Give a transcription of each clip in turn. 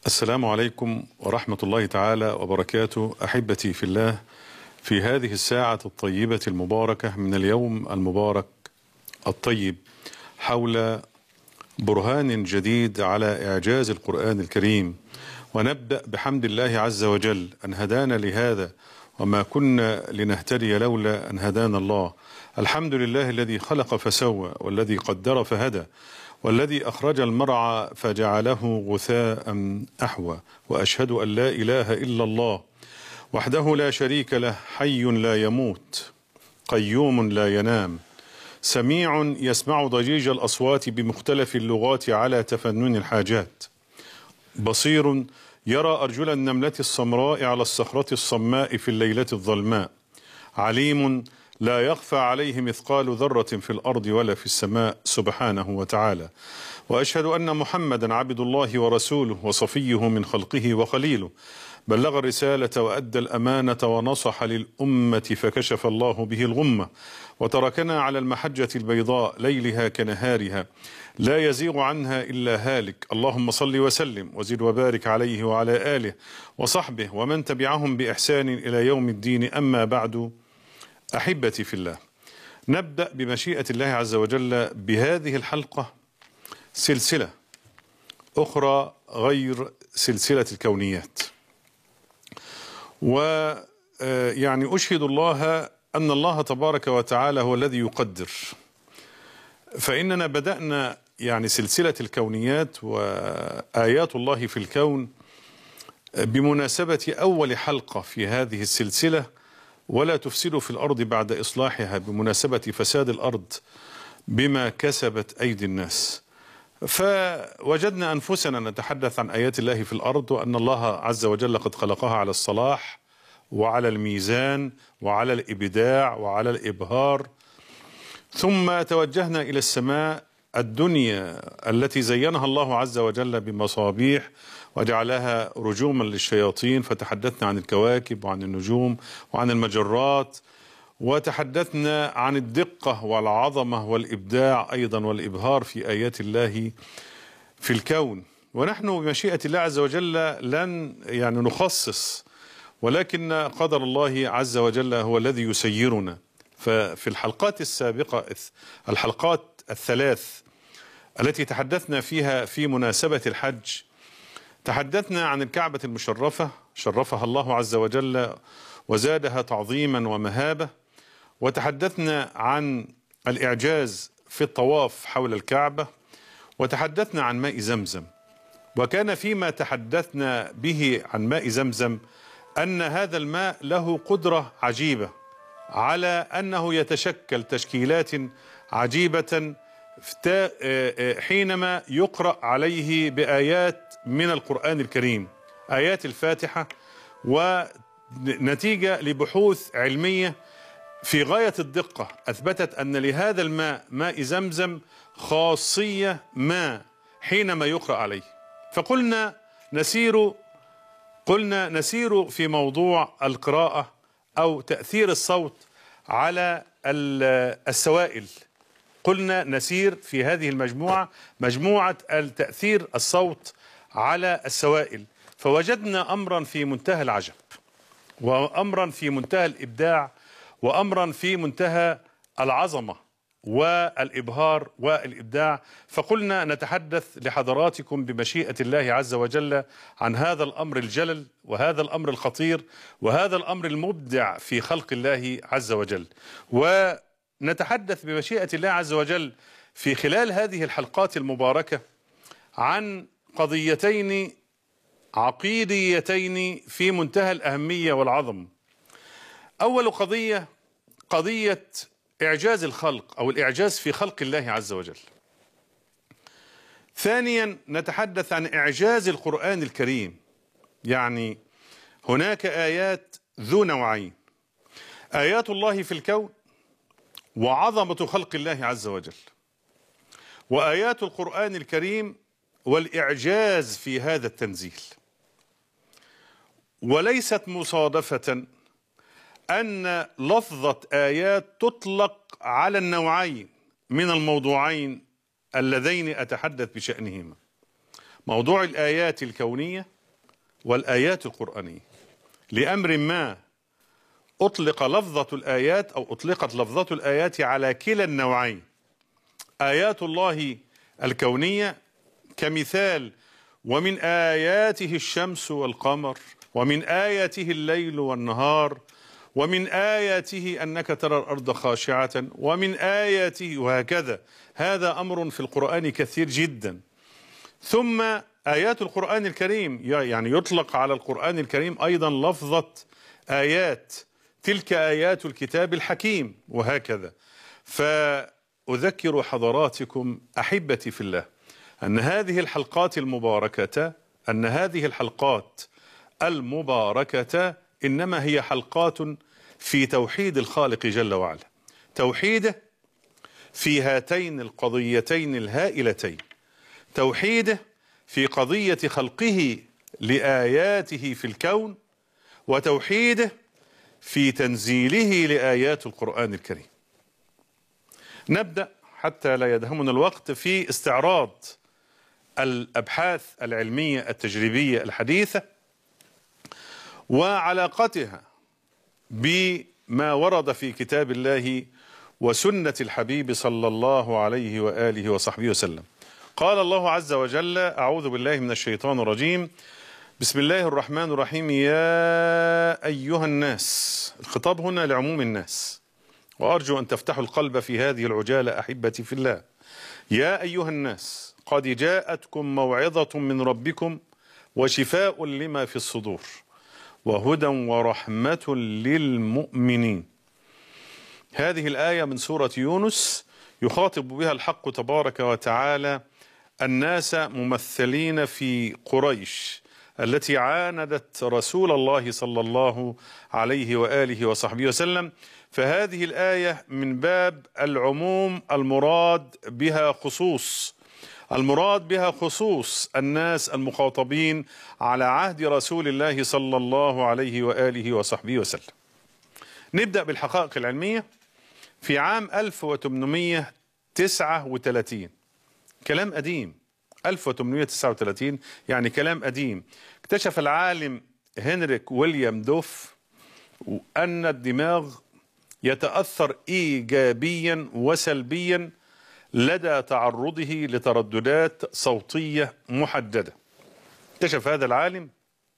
السلام عليكم ورحمة الله تعالى وبركاته أحبتي في الله في هذه الساعة الطيبة المباركة من اليوم المبارك الطيب حول برهان جديد على إعجاز القرآن الكريم ونبدأ بحمد الله عز وجل أن هدانا لهذا وما كنا لنهتدي لولا أن هدانا الله الحمد لله الذي خلق فسوى والذي قدر فهدى والذي أخرج المرعى فجعله غثاء أحوى وأشهد أن لا إله إلا الله وحده لا شريك له حي لا يموت قيوم لا ينام سميع يسمع ضجيج الأصوات بمختلف اللغات على تفنن الحاجات بصير يرى أرجل النملة السمراء على الصخرة الصماء في الليلة الظلماء عليم لا يخفى عليه مثقال ذرة في الأرض ولا في السماء سبحانه وتعالى وأشهد أن محمدا عبد الله ورسوله وصفيه من خلقه وخليله بلغ الرسالة وأدى الأمانة ونصح للأمة فكشف الله به الغمة وتركنا على المحجة البيضاء ليلها كنهارها لا يزيغ عنها إلا هالك اللهم صل وسلم وزد وبارك عليه وعلى آله وصحبه ومن تبعهم بإحسان إلى يوم الدين أما بعد أحبتي في الله نبدأ بمشيئة الله عز وجل بهذه الحلقة سلسلة أخرى غير سلسلة الكونيات ويعني أشهد الله أن الله تبارك وتعالى هو الذي يقدر فإننا بدأنا يعني سلسلة الكونيات وآيات الله في الكون بمناسبة أول حلقة في هذه السلسلة ولا تفسدوا في الأرض بعد إصلاحها بمناسبة فساد الأرض بما كسبت أيدي الناس فوجدنا أنفسنا نتحدث عن آيات الله في الأرض وأن الله عز وجل قد خلقها على الصلاح وعلى الميزان وعلى الإبداع وعلى الإبهار ثم توجهنا إلى السماء الدنيا التي زينها الله عز وجل بمصابيح وجعلها رجوما للشياطين فتحدثنا عن الكواكب وعن النجوم وعن المجرات وتحدثنا عن الدقة والعظمة والإبداع أيضا والإبهار في آيات الله في الكون ونحن بمشيئة الله عز وجل لن يعني نخصص ولكن قدر الله عز وجل هو الذي يسيرنا ففي الحلقات السابقة الحلقات الثلاث التي تحدثنا فيها في مناسبة الحج تحدثنا عن الكعبة المشرفة شرفها الله عز وجل وزادها تعظيما ومهابة وتحدثنا عن الإعجاز في الطواف حول الكعبة وتحدثنا عن ماء زمزم وكان فيما تحدثنا به عن ماء زمزم أن هذا الماء له قدرة عجيبة على أنه يتشكل تشكيلات عجيبة حينما يقرأ عليه بآيات من القرآن الكريم آيات الفاتحة ونتيجة لبحوث علمية في غاية الدقة أثبتت أن لهذا الماء ماء زمزم خاصية ما حينما يقرأ عليه فقلنا نسير قلنا نسير في موضوع القراءة أو تأثير الصوت على السوائل قلنا نسير في هذه المجموعة مجموعة التأثير الصوت على السوائل فوجدنا أمرا في منتهى العجب وأمرا في منتهى الإبداع وأمرا في منتهى العظمة والإبهار والإبداع فقلنا نتحدث لحضراتكم بمشيئة الله عز وجل عن هذا الأمر الجلل وهذا الأمر الخطير وهذا الأمر المبدع في خلق الله عز وجل ونتحدث بمشيئة الله عز وجل في خلال هذه الحلقات المباركة عن قضيتين عقيديتين في منتهى الأهمية والعظم أول قضية قضية إعجاز الخلق أو الإعجاز في خلق الله عز وجل ثانيا نتحدث عن إعجاز القرآن الكريم يعني هناك آيات ذو نوعين آيات الله في الكون وعظمة خلق الله عز وجل وآيات القرآن الكريم والإعجاز في هذا التنزيل وليست مصادفة أن لفظة آيات تطلق على النوعين من الموضوعين اللذين أتحدث بشأنهما موضوع الآيات الكونية والآيات القرآنية لأمر ما أطلق لفظة الآيات أو أطلقت لفظة الآيات على كلا النوعين آيات الله الكونية كمثال ومن آياته الشمس والقمر ومن آياته الليل والنهار ومن آياته أنك ترى الأرض خاشعة ومن آياته وهكذا هذا أمر في القرآن كثير جدا ثم آيات القرآن الكريم يعني يطلق على القرآن الكريم أيضا لفظة آيات تلك آيات الكتاب الحكيم وهكذا فأذكر حضراتكم أحبتي في الله أن هذه الحلقات المباركة أن هذه الحلقات المباركة إنما هي حلقات في توحيد الخالق جل وعلا توحيده في هاتين القضيتين الهائلتين توحيده في قضية خلقه لآياته في الكون وتوحيده في تنزيله لآيات القرآن الكريم نبدأ حتى لا يدهمنا الوقت في استعراض الأبحاث العلمية التجريبية الحديثة وعلاقتها بما ورد في كتاب الله وسنة الحبيب صلى الله عليه وآله وصحبه وسلم قال الله عز وجل أعوذ بالله من الشيطان الرجيم بسم الله الرحمن الرحيم يا أيها الناس الخطاب هنا لعموم الناس وأرجو أن تفتحوا القلب في هذه العجالة أحبتي في الله يا أيها الناس قد جاءتكم موعظة من ربكم وشفاء لما في الصدور وهدى ورحمة للمؤمنين هذه الآية من سورة يونس يخاطب بها الحق تبارك وتعالى الناس ممثلين في قريش التي عاندت رسول الله صلى الله عليه وآله وصحبه وسلم فهذه الآية من باب العموم المراد بها خصوص المراد بها خصوص الناس المخاطبين على عهد رسول الله صلى الله عليه وآله وصحبه وسلم نبدأ بالحقائق العلمية في عام 1839 كلام قديم 1839 يعني كلام قديم اكتشف العالم هنريك ويليام دوف أن الدماغ يتأثر إيجابيا وسلبيا لدى تعرضه لترددات صوتية محددة اكتشف هذا العالم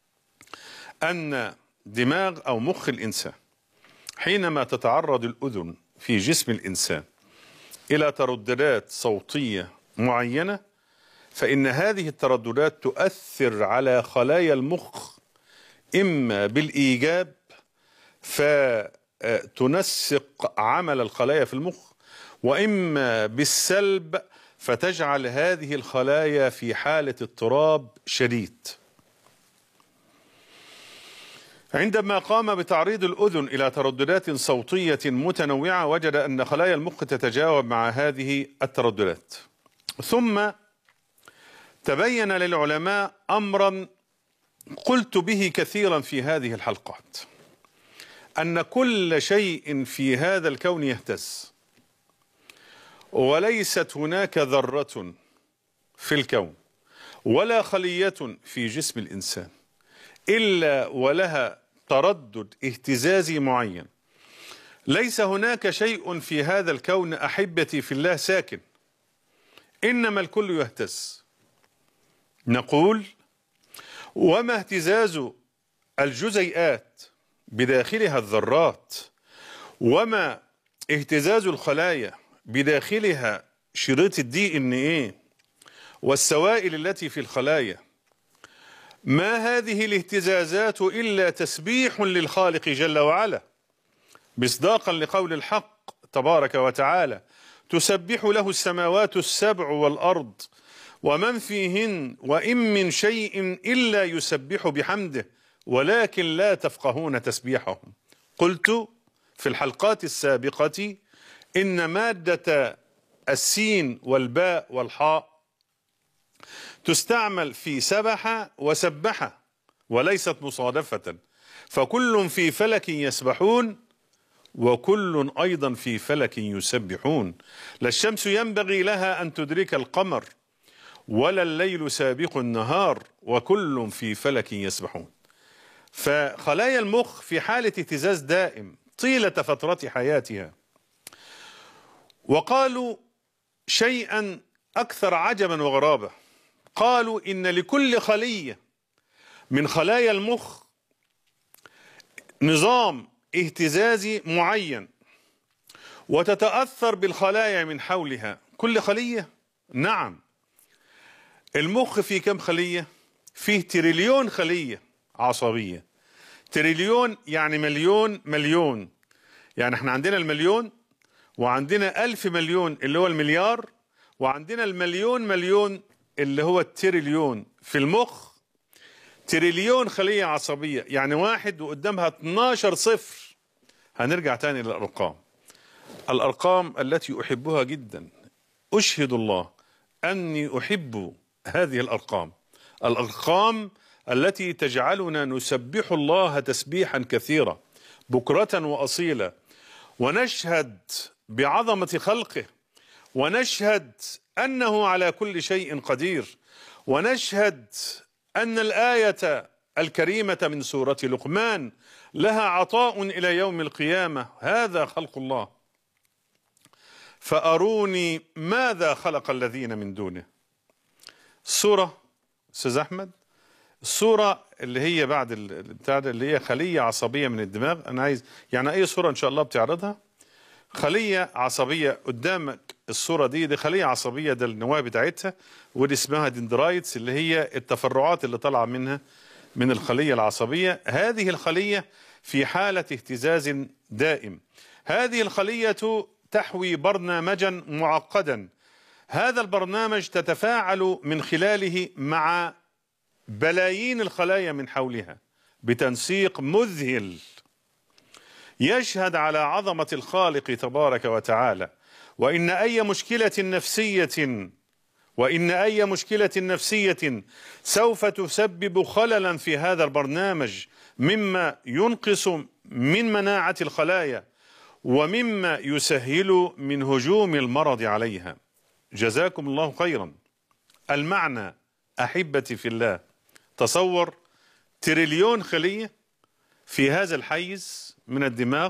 أن دماغ أو مخ الإنسان حينما تتعرض الأذن في جسم الإنسان إلى ترددات صوتية معينة فإن هذه الترددات تؤثر على خلايا المخ إما بالإيجاب فتنسق عمل الخلايا في المخ وإما بالسلب فتجعل هذه الخلايا في حالة اضطراب شديد عندما قام بتعريض الأذن إلى ترددات صوتية متنوعة وجد أن خلايا المخ تتجاوب مع هذه الترددات ثم تبين للعلماء أمرا قلت به كثيرا في هذه الحلقات أن كل شيء في هذا الكون يهتز وليست هناك ذرة في الكون ولا خلية في جسم الإنسان إلا ولها تردد اهتزازي معين ليس هناك شيء في هذا الكون أحبتي في الله ساكن إنما الكل يهتز نقول وما اهتزاز الجزيئات بداخلها الذرات وما اهتزاز الخلايا بداخلها شريط الدي ان ايه والسوائل التي في الخلايا ما هذه الاهتزازات الا تسبيح للخالق جل وعلا مصداقا لقول الحق تبارك وتعالى تسبح له السماوات السبع والارض ومن فيهن وان من شيء الا يسبح بحمده ولكن لا تفقهون تسبيحهم قلت في الحلقات السابقه إن مادة السين والباء والحاء تستعمل في سبح وسبح وليست مصادفة فكل في فلك يسبحون وكل أيضا في فلك يسبحون لا الشمس ينبغي لها أن تدرك القمر ولا الليل سابق النهار وكل في فلك يسبحون فخلايا المخ في حالة اهتزاز دائم طيلة فترة حياتها وقالوا شيئا أكثر عجبا وغرابة قالوا إن لكل خلية من خلايا المخ نظام اهتزازي معين وتتأثر بالخلايا من حولها كل خلية نعم المخ فيه كم خلية فيه تريليون خلية عصبية تريليون يعني مليون مليون يعني احنا عندنا المليون وعندنا ألف مليون اللي هو المليار وعندنا المليون مليون اللي هو التريليون في المخ تريليون خلية عصبية يعني واحد وقدامها 12 صفر هنرجع تاني للأرقام الأرقام التي أحبها جدا أشهد الله أني أحب هذه الأرقام الأرقام التي تجعلنا نسبح الله تسبيحا كثيرا بكرة وأصيلا ونشهد بعظمة خلقه ونشهد أنه على كل شيء قدير ونشهد أن الآية الكريمة من سورة لقمان لها عطاء إلى يوم القيامة هذا خلق الله فأروني ماذا خلق الذين من دونه السورة أستاذ أحمد الصورة اللي هي بعد بتاع اللي هي خلية عصبية من الدماغ أنا عايز يعني أي صورة إن شاء الله بتعرضها خلية عصبية قدامك الصورة دي دي خلية عصبية ده النواة بتاعتها ودي اسمها دندرايتس اللي هي التفرعات اللي طالعة منها من الخلية العصبية هذه الخلية في حالة اهتزاز دائم هذه الخلية تحوي برنامجا معقدا هذا البرنامج تتفاعل من خلاله مع بلايين الخلايا من حولها بتنسيق مذهل يشهد على عظمة الخالق تبارك وتعالى وإن أي مشكلة نفسية وإن أي مشكلة نفسية سوف تسبب خللا في هذا البرنامج مما ينقص من مناعة الخلايا ومما يسهل من هجوم المرض عليها جزاكم الله خيرا المعنى أحبتي في الله تصور تريليون خلية في هذا الحيز من الدماغ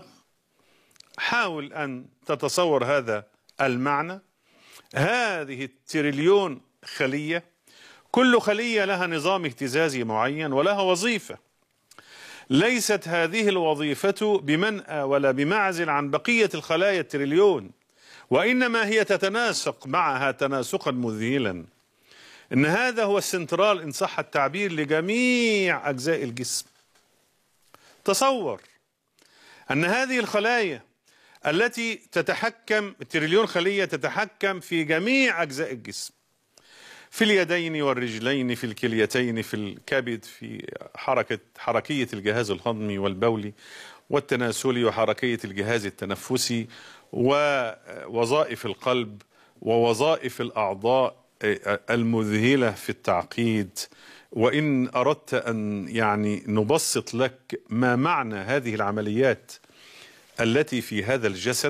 حاول أن تتصور هذا المعنى هذه التريليون خلية كل خلية لها نظام اهتزازي معين ولها وظيفة ليست هذه الوظيفة بمنأى ولا بمعزل عن بقية الخلايا التريليون وإنما هي تتناسق معها تناسقا مذهلا إن هذا هو السنترال إن صح التعبير لجميع أجزاء الجسم تصور أن هذه الخلايا التي تتحكم التريليون خلية تتحكم في جميع أجزاء الجسم في اليدين والرجلين في الكليتين في الكبد في حركة حركية الجهاز الهضمي والبولي والتناسلي وحركية الجهاز التنفسي ووظائف القلب ووظائف الأعضاء المذهلة في التعقيد وإن أردت أن يعني نبسط لك ما معنى هذه العمليات التي في هذا الجسد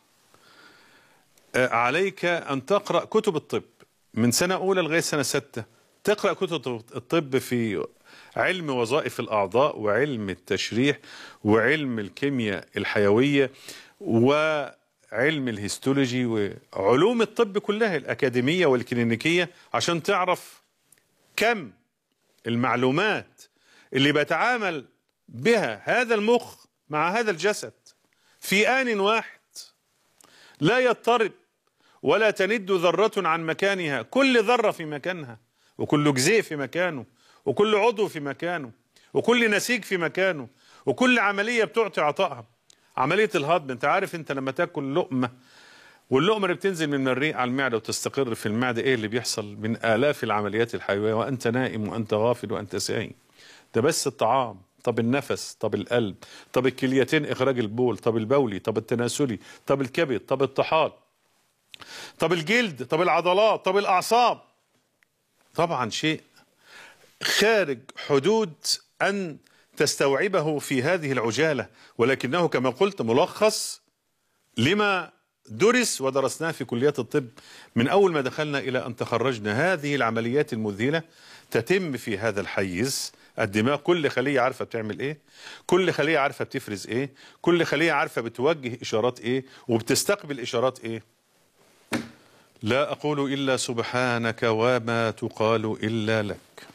عليك أن تقرأ كتب الطب من سنة أولى لغاية سنة ستة تقرأ كتب الطب في علم وظائف الأعضاء وعلم التشريح وعلم الكيمياء الحيوية وعلم الهيستولوجي وعلوم الطب كلها الأكاديمية والكلينيكية عشان تعرف كم المعلومات اللي بيتعامل بها هذا المخ مع هذا الجسد في آن واحد لا يضطرب ولا تند ذرة عن مكانها كل ذرة في مكانها وكل جزيء في مكانه وكل عضو في مكانه وكل نسيج في مكانه وكل عملية بتعطي عطائها عملية الهضم انت عارف انت لما تاكل لقمة واللقمة اللي بتنزل من الريق على المعدة وتستقر في المعدة ايه اللي بيحصل من آلاف العمليات الحيوية وانت نائم وانت غافل وانت سايم ده بس الطعام طب النفس طب القلب طب الكليتين اخراج البول طب البولي طب التناسلي طب الكبد طب الطحال طب الجلد طب العضلات طب الاعصاب طبعا شيء خارج حدود ان تستوعبه في هذه العجاله ولكنه كما قلت ملخص لما درس ودرسناه في كليات الطب من أول ما دخلنا إلى أن تخرجنا هذه العمليات المذهلة تتم في هذا الحيز الدماغ كل خلية عارفة بتعمل ايه كل خلية عارفة بتفرز ايه كل خلية عارفة بتوجه اشارات ايه وبتستقبل اشارات ايه لا اقول الا سبحانك وما تقال الا لك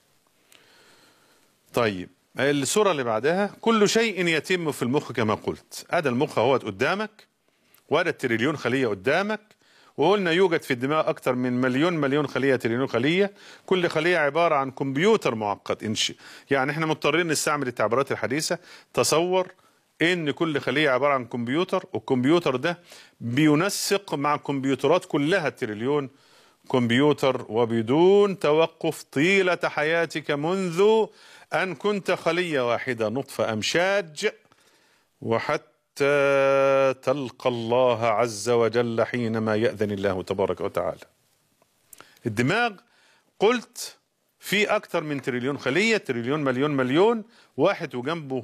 طيب الصورة اللي بعدها كل شيء يتم في المخ كما قلت هذا المخ اهوت قدامك وهذا التريليون خلية قدامك وقلنا يوجد في الدماغ أكثر من مليون مليون خلية تريليون خلية كل خلية عبارة عن كمبيوتر معقد إنش يعني احنا مضطرين نستعمل التعبيرات الحديثة تصور إن كل خلية عبارة عن كمبيوتر والكمبيوتر ده بينسق مع الكمبيوترات كلها التريليون كمبيوتر وبدون توقف طيلة حياتك منذ أن كنت خلية واحدة نطفة أمشاج وحتى تلقى الله عز وجل حينما يأذن الله تبارك وتعالى الدماغ قلت في أكثر من تريليون خلية تريليون مليون مليون واحد وجنبه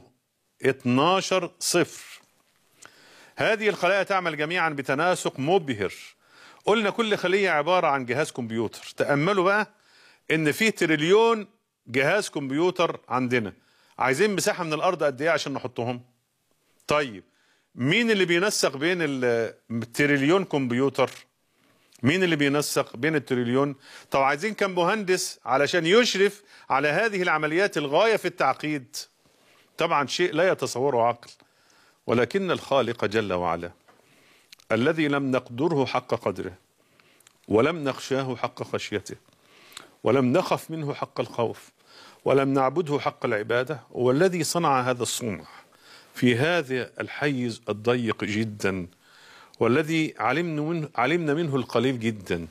12 صفر هذه الخلايا تعمل جميعا بتناسق مبهر قلنا كل خلية عبارة عن جهاز كمبيوتر تأملوا بقى ان في تريليون جهاز كمبيوتر عندنا عايزين مساحة من الأرض قد إيه عشان نحطهم طيب مين اللي بينسق بين التريليون كمبيوتر مين اللي بينسق بين التريليون طب عايزين كم مهندس علشان يشرف على هذه العمليات الغاية في التعقيد طبعا شيء لا يتصوره عقل ولكن الخالق جل وعلا الذي لم نقدره حق قدره ولم نخشاه حق خشيته ولم نخف منه حق الخوف ولم نعبده حق العبادة هو الذي صنع هذا الصنع في هذا الحيز الضيق جدا والذي علمنا منه, علمنا منه القليل جدا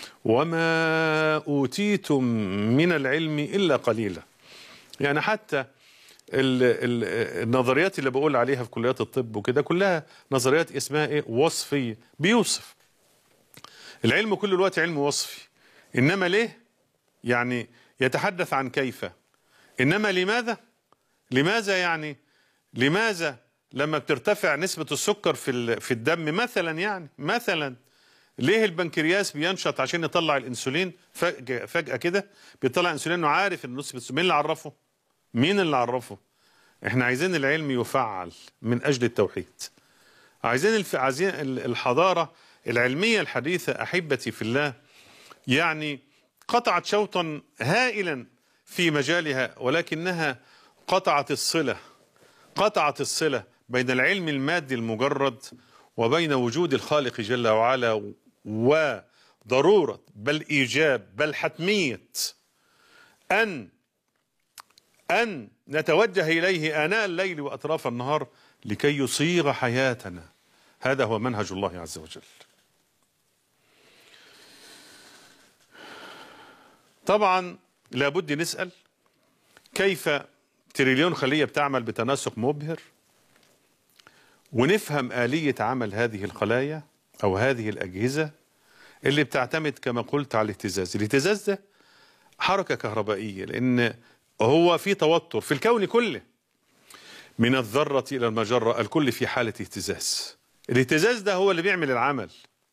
وما أوتيتم من العلم إلا قليلا يعني حتى ال ال النظريات اللي بقول عليها في كليات الطب وكده كلها نظريات اسمها ايه وصفية بيوصف العلم كل الوقت علم وصفي انما ليه يعني يتحدث عن كيف انما لماذا لماذا يعني لماذا لما بترتفع نسبة السكر في في الدم مثلا يعني مثلا ليه البنكرياس بينشط عشان يطلع الانسولين فجأة, فجأة كده بيطلع انسولين وعارف ان نسبة مين اللي عرفه؟ مين اللي عرفه؟ احنا عايزين العلم يفعل من اجل التوحيد. عايزين الف... عايزين الحضارة العلمية الحديثة احبتي في الله يعني قطعت شوطا هائلا في مجالها ولكنها قطعت الصله قطعت الصلة بين العلم المادي المجرد وبين وجود الخالق جل وعلا وضرورة بل إيجاب بل حتمية أن أن نتوجه إليه آناء الليل وأطراف النهار لكي يصيغ حياتنا هذا هو منهج الله عز وجل طبعا لابد نسأل كيف تريليون خلية بتعمل بتناسق مبهر ونفهم آلية عمل هذه الخلايا أو هذه الأجهزة اللي بتعتمد كما قلت على الاهتزاز الاهتزاز ده حركة كهربائية لأن هو في توتر في الكون كله من الذرة إلى المجرة الكل في حالة اهتزاز الاهتزاز ده هو اللي بيعمل العمل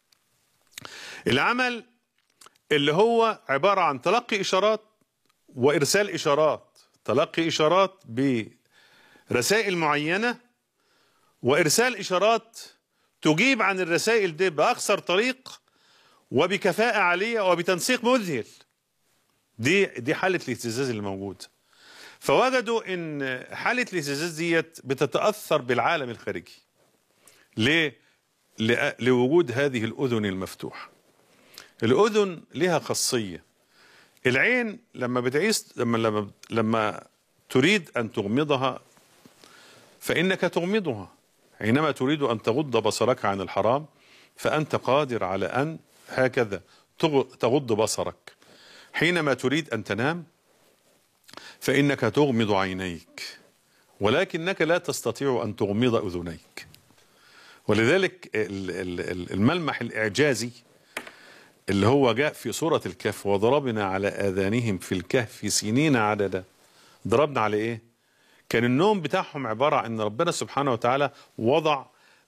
العمل اللي هو عبارة عن تلقي إشارات وإرسال إشارات تلقي إشارات برسائل معينة وإرسال إشارات تجيب عن الرسائل دي بأقصر طريق وبكفاءة عالية وبتنسيق مذهل دي دي حالة الاهتزاز اللي موجود فوجدوا ان حالة الاهتزاز ديت بتتأثر بالعالم الخارجي ليه؟ لوجود هذه الأذن المفتوحة الأذن لها خاصية العين لما بتعيش لما لما لما تريد ان تغمضها فانك تغمضها حينما تريد ان تغض بصرك عن الحرام فانت قادر على ان هكذا تغض بصرك حينما تريد ان تنام فانك تغمض عينيك ولكنك لا تستطيع ان تغمض اذنيك ولذلك الملمح الاعجازي اللي هو جاء في سورة الكهف وضربنا على آذانهم في الكهف سنين عددا ضربنا على إيه؟ كان النوم بتاعهم عبارة عن أن ربنا سبحانه وتعالى وضع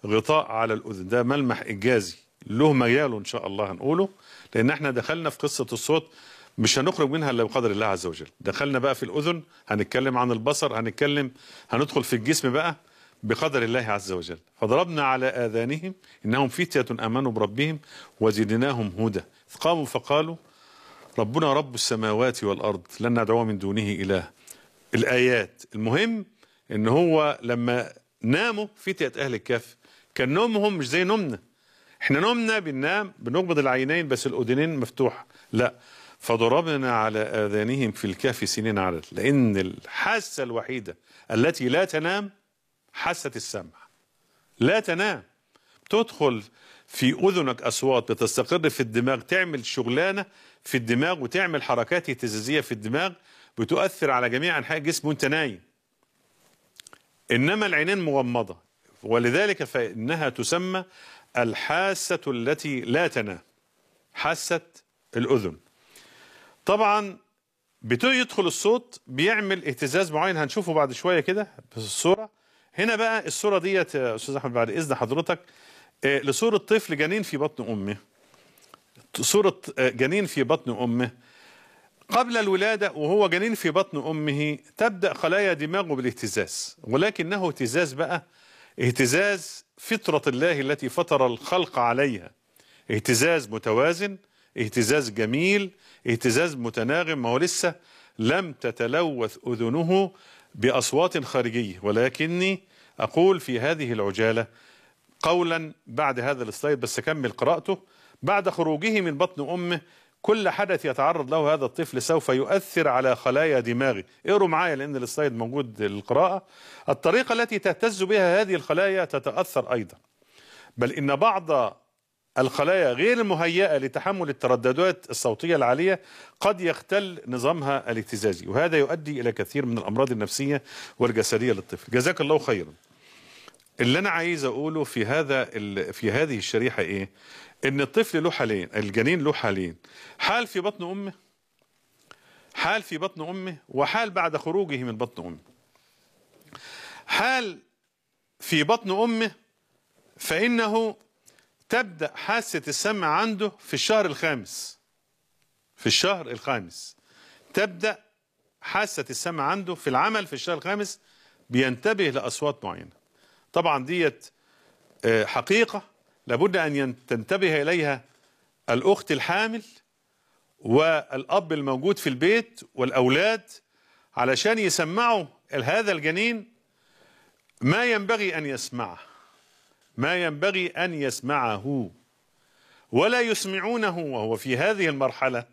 غطاء على الاذن ده ملمح اجازي له مجاله ان شاء الله هنقوله لان احنا دخلنا في قصه الصوت مش هنخرج منها الا بقدر الله عز وجل دخلنا بقى في الاذن هنتكلم عن البصر هنتكلم هندخل في الجسم بقى بقدر الله عز وجل فضربنا على آذانهم إنهم فتية آمنوا بربهم وزدناهم هدى قاموا فقالوا ربنا رب السماوات والأرض لن ندعو من دونه إله الآيات المهم إن هو لما ناموا فتية أهل الكهف كان نومهم مش زي نومنا احنا نومنا بننام بنغمض العينين بس الأذنين مفتوحة لا فضربنا على آذانهم في الكهف سنين عدد لأن الحاسة الوحيدة التي لا تنام حاسة السمع لا تنام تدخل في أذنك أصوات بتستقر في الدماغ تعمل شغلانة في الدماغ وتعمل حركات اهتزازية في الدماغ بتؤثر على جميع أنحاء الجسم وأنت نايم إنما العينين مغمضة ولذلك فإنها تسمى الحاسة التي لا تنام حاسة الأذن طبعا بيدخل الصوت بيعمل اهتزاز معين هنشوفه بعد شوية كده في الصورة هنا بقى الصورة ديت يا أستاذ أحمد بعد إذن حضرتك آه، لصورة طفل جنين في بطن أمه صورة آه، جنين في بطن أمه قبل الولادة وهو جنين في بطن أمه تبدأ خلايا دماغه بالاهتزاز ولكنه اهتزاز بقى اهتزاز فطرة الله التي فطر الخلق عليها اهتزاز متوازن اهتزاز جميل اهتزاز متناغم ما هو لسه لم تتلوث أذنه بأصوات خارجية ولكني أقول في هذه العجالة قولا بعد هذا السلايد بس أكمل قراءته بعد خروجه من بطن أمه كل حدث يتعرض له هذا الطفل سوف يؤثر على خلايا دماغه اقروا معايا لأن السلايد موجود للقراءة الطريقة التي تهتز بها هذه الخلايا تتأثر أيضا بل إن بعض الخلايا غير المهيئة لتحمل الترددات الصوتية العالية قد يختل نظامها الاهتزازي وهذا يؤدي إلى كثير من الأمراض النفسية والجسدية للطفل جزاك الله خيرا اللي أنا عايز أقوله في هذا في هذه الشريحة إيه إن الطفل له حالين الجنين له حالين حال في بطن أمه حال في بطن أمه وحال بعد خروجه من بطن أمه حال في بطن أمه فإنه تبدأ حاسة السمع عنده في الشهر الخامس في الشهر الخامس تبدأ حاسة السمع عنده في العمل في الشهر الخامس بينتبه لأصوات معينة طبعا ديت آه، حقيقة لابد أن تنتبه إليها الأخت الحامل والأب الموجود في البيت والأولاد علشان يسمعوا هذا الجنين ما ينبغي أن يسمعه ما ينبغي أن يسمعه ولا يسمعونه وهو في هذه المرحلة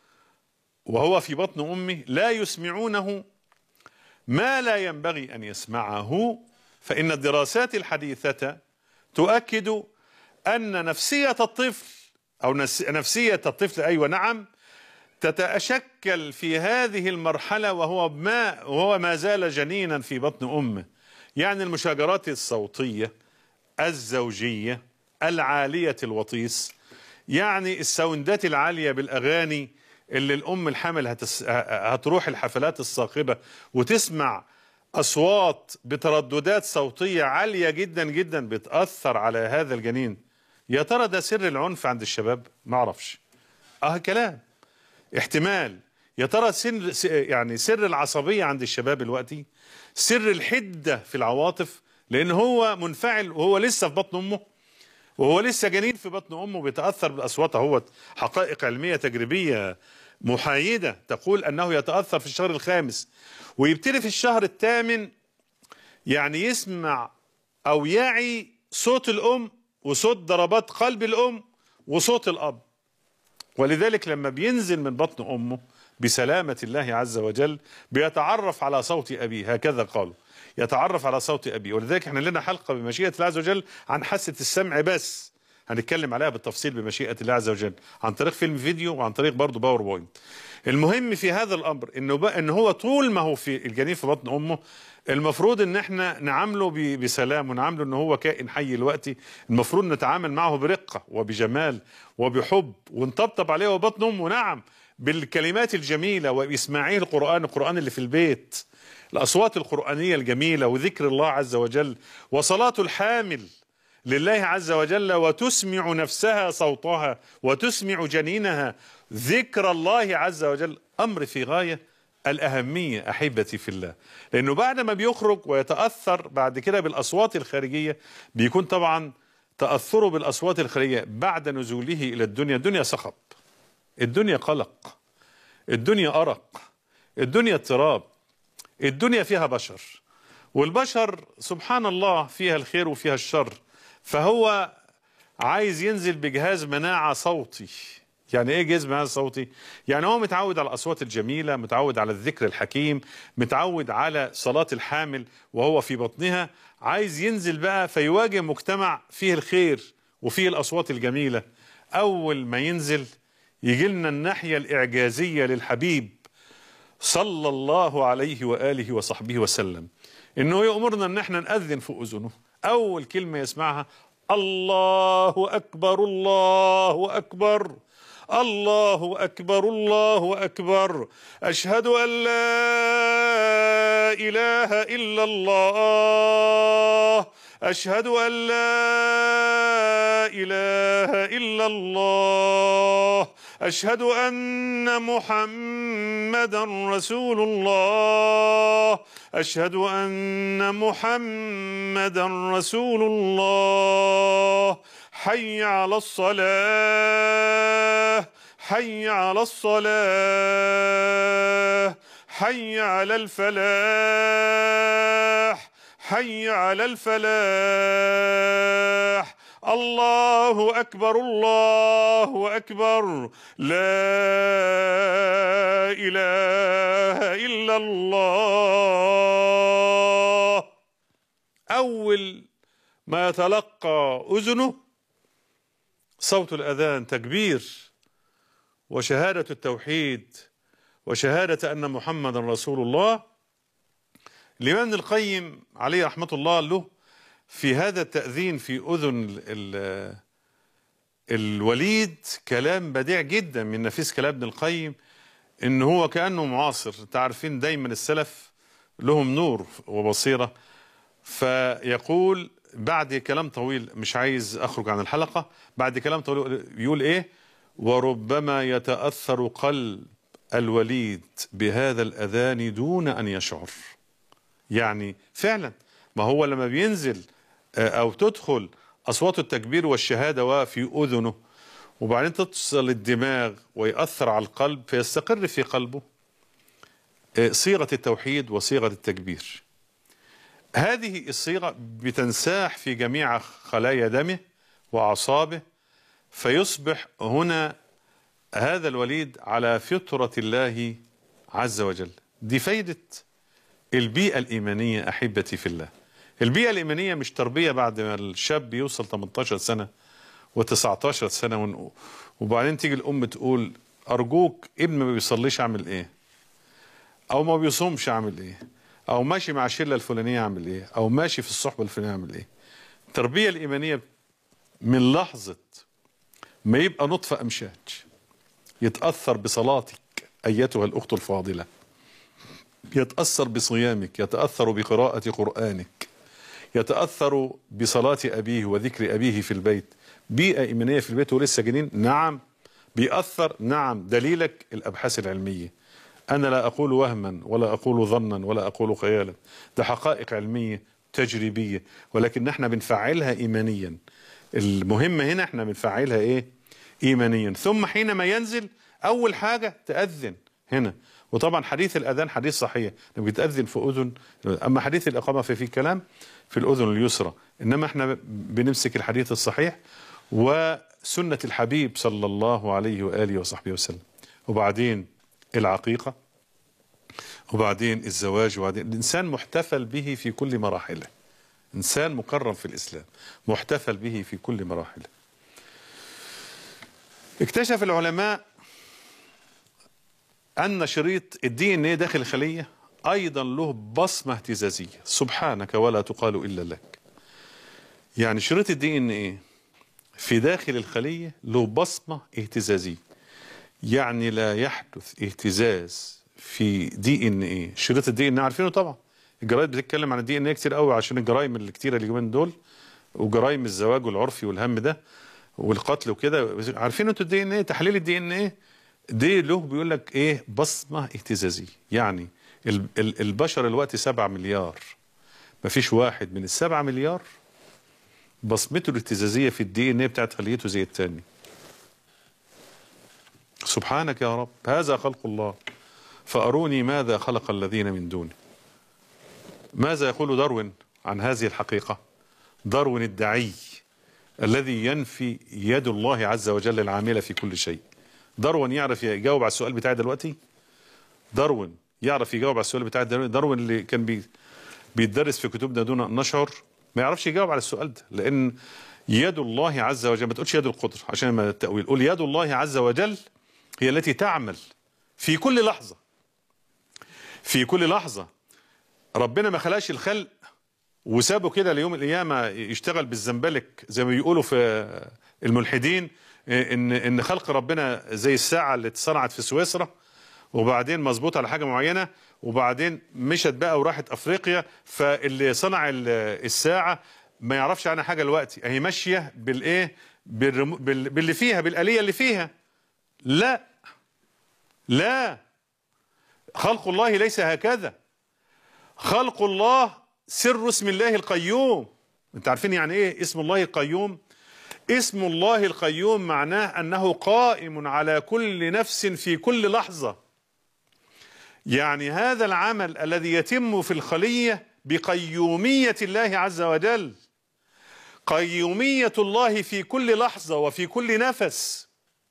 وهو في بطن أمه لا يسمعونه ما لا ينبغي أن يسمعه فإن الدراسات الحديثة تؤكد أن نفسية الطفل أو نفسية الطفل أيوة نعم تتشكل في هذه المرحلة وهو ما وهو ما زال جنينا في بطن أمه يعني المشاجرات الصوتية الزوجية العالية الوطيس يعني الساوندات العالية بالأغاني اللي الأم الحامل هتس... هتروح الحفلات الصاخبة وتسمع أصوات بترددات صوتية عالية جدا جدا بتأثر على هذا الجنين يا ترى ده سر العنف عند الشباب ما اعرفش اه كلام احتمال يا ترى سر يعني سر العصبية عند الشباب دلوقتي سر الحدة في العواطف لان هو منفعل وهو لسه في بطن امه وهو لسه جنين في بطن امه بيتاثر بالاصوات اهوت حقائق علميه تجريبيه محايده تقول انه يتاثر في الشهر الخامس ويبتدي في الشهر الثامن يعني يسمع او يعي صوت الام وصوت ضربات قلب الام وصوت الاب ولذلك لما بينزل من بطن امه بسلامه الله عز وجل بيتعرف على صوت ابيه هكذا قالوا يتعرف على صوت أبيه ولذلك احنا لنا حلقة بمشيئة الله عز وجل عن حاسة السمع بس هنتكلم عليها بالتفصيل بمشيئة الله عز وجل عن طريق فيلم فيديو وعن طريق برضه باوربوينت المهم في هذا الامر انه بقى ان هو طول ما هو في الجنين في بطن امه المفروض ان احنا نعامله بسلام ونعامله ان هو كائن حي دلوقتي المفروض نتعامل معه برقه وبجمال وبحب ونطبطب عليه وبطن امه نعم بالكلمات الجميله واسماعيل القران القران اللي في البيت الأصوات القرآنية الجميلة وذكر الله عز وجل وصلاة الحامل لله عز وجل وتسمع نفسها صوتها وتسمع جنينها ذكر الله عز وجل أمر في غاية الأهمية أحبتي في الله لأنه بعد ما بيخرج ويتأثر بعد كده بالأصوات الخارجية بيكون طبعا تأثره بالأصوات الخارجية بعد نزوله إلى الدنيا الدنيا صخب الدنيا قلق الدنيا أرق الدنيا اضطراب الدنيا فيها بشر والبشر سبحان الله فيها الخير وفيها الشر فهو عايز ينزل بجهاز مناعة صوتي يعني ايه جهاز مناعة صوتي يعني هو متعود على الأصوات الجميلة متعود على الذكر الحكيم متعود على صلاة الحامل وهو في بطنها عايز ينزل بقى فيواجه مجتمع فيه الخير وفيه الأصوات الجميلة أول ما ينزل يجي لنا الناحية الإعجازية للحبيب صلى الله عليه وآله وصحبه وسلم إنه يأمرنا إن احنا نأذن في أذنه أول كلمة يسمعها الله أكبر الله أكبر الله أكبر الله أكبر أشهد أن لا إله إلا الله أشهد أن لا إله إلا الله أشهد أن محمدا رسول الله أشهد أن محمدا رسول الله حي على الصلاة حي على الصلاة حي على الفلاح حي على الفلاح الله أكبر الله أكبر لا إله إلا الله أول ما يتلقى أذنه صوت الأذان تكبير وشهادة التوحيد وشهادة أن محمدا رسول الله الإمام القيم عليه رحمة الله له في هذا التأذين في أذن ال الوليد كلام بديع جدا من نفيس كلام ابن القيم إن هو كأنه معاصر تعرفين دايما السلف لهم نور وبصيرة فيقول بعد كلام طويل مش عايز أخرج عن الحلقة بعد كلام طويل يقول إيه وربما يتأثر قلب الوليد بهذا الأذان دون أن يشعر يعني فعلا ما هو لما بينزل او تدخل اصوات التكبير والشهاده في اذنه وبعدين تصل الدماغ ويأثر على القلب فيستقر في قلبه صيغه التوحيد وصيغه التكبير. هذه الصيغه بتنساح في جميع خلايا دمه واعصابه فيصبح هنا هذا الوليد على فطره الله عز وجل. دي فايده البيئه الايمانيه احبتي في الله. البيئة الإيمانية مش تربية بعد ما الشاب يوصل 18 سنة و19 سنة وبعدين تيجي الأم تقول أرجوك ابن ما بيصليش أعمل إيه؟ أو ما بيصومش أعمل إيه؟ أو ماشي مع الشلة الفلانية أعمل إيه؟ أو ماشي في الصحبة الفلانية أعمل إيه؟ التربية الإيمانية من لحظة ما يبقى نطفة أمشاج يتأثر بصلاتك أيتها الأخت الفاضلة يتأثر بصيامك يتأثر بقراءة قرآنك يتأثر بصلاة أبيه وذكر أبيه في البيت بيئة إيمانية في البيت ولسه جنين نعم بيأثر نعم دليلك الأبحاث العلمية أنا لا أقول وهما ولا أقول ظنا ولا أقول خيالا ده حقائق علمية تجريبية ولكن احنا بنفعلها إيمانيا المهم هنا احنا بنفعلها إيه إيمانيا ثم حينما ينزل أول حاجة تأذن هنا وطبعا حديث الأذان حديث صحيح لما بتأذن في أذن أما حديث الإقامة ففي كلام في الأذن اليسرى إنما احنا بنمسك الحديث الصحيح وسنة الحبيب صلى الله عليه وآله وصحبه وسلم وبعدين العقيقة وبعدين الزواج وبعدين الإنسان محتفل به في كل مراحله إنسان مكرم في الإسلام محتفل به في كل مراحله اكتشف العلماء أن شريط الدي ان ايه داخل الخلية أيضا له بصمة اهتزازية سبحانك ولا تقال إلا لك يعني شريط الدي ان ايه في داخل الخلية له بصمة اهتزازية يعني لا يحدث اهتزاز في دي ان ايه شريط الدي ان عارفينه طبعا الجرايد بتتكلم عن الدي ان ايه كتير قوي عشان الجرائم اللي كتيره اللي من دول وجرائم الزواج والعرفي والهم ده والقتل وكده عارفين انتوا الدي ان ايه تحليل الدي ان ايه دي له بيقول لك ايه بصمه اهتزازيه يعني ال- ال- البشر الوقت 7 مليار مفيش واحد من السبعة مليار بصمته الاهتزازيه في الدي ان ايه بتاعت خليته زي التاني سبحانك يا رب هذا خلق الله فاروني ماذا خلق الذين من دونه ماذا يقول داروين عن هذه الحقيقه داروين الدعي الذي ينفي يد الله عز وجل العامله في كل شيء داروين يعرف يجاوب على السؤال بتاعي دلوقتي داروين يعرف يجاوب على السؤال بتاعي دلوقتي داروين اللي كان بي بيتدرس في كتبنا دون ان نشعر ما يعرفش يجاوب على السؤال ده لان يد الله عز وجل ما تقولش يد القدر عشان ما التاويل قول يد الله عز وجل هي التي تعمل في كل لحظه في كل لحظه ربنا ما خلقش الخلق وسابه كده ليوم القيامه يشتغل بالزنبلك زي ما بيقولوا في الملحدين ان ان خلق ربنا زي الساعه اللي اتصنعت في سويسرا وبعدين مظبوط على حاجه معينه وبعدين مشت بقى وراحت افريقيا فاللي صنع ال- الساعه ما يعرفش عنها حاجه دلوقتي هي ماشيه بالايه بالرمو- بال- باللي فيها بالاليه اللي فيها لا لا خلق الله ليس هكذا خلق الله سر اسم الله القيوم انت عارفين يعني ايه اسم الله القيوم اسم الله القيوم معناه انه قائم على كل نفس في كل لحظه يعني هذا العمل الذي يتم في الخليه بقيوميه الله عز وجل قيوميه الله في كل لحظه وفي كل نفس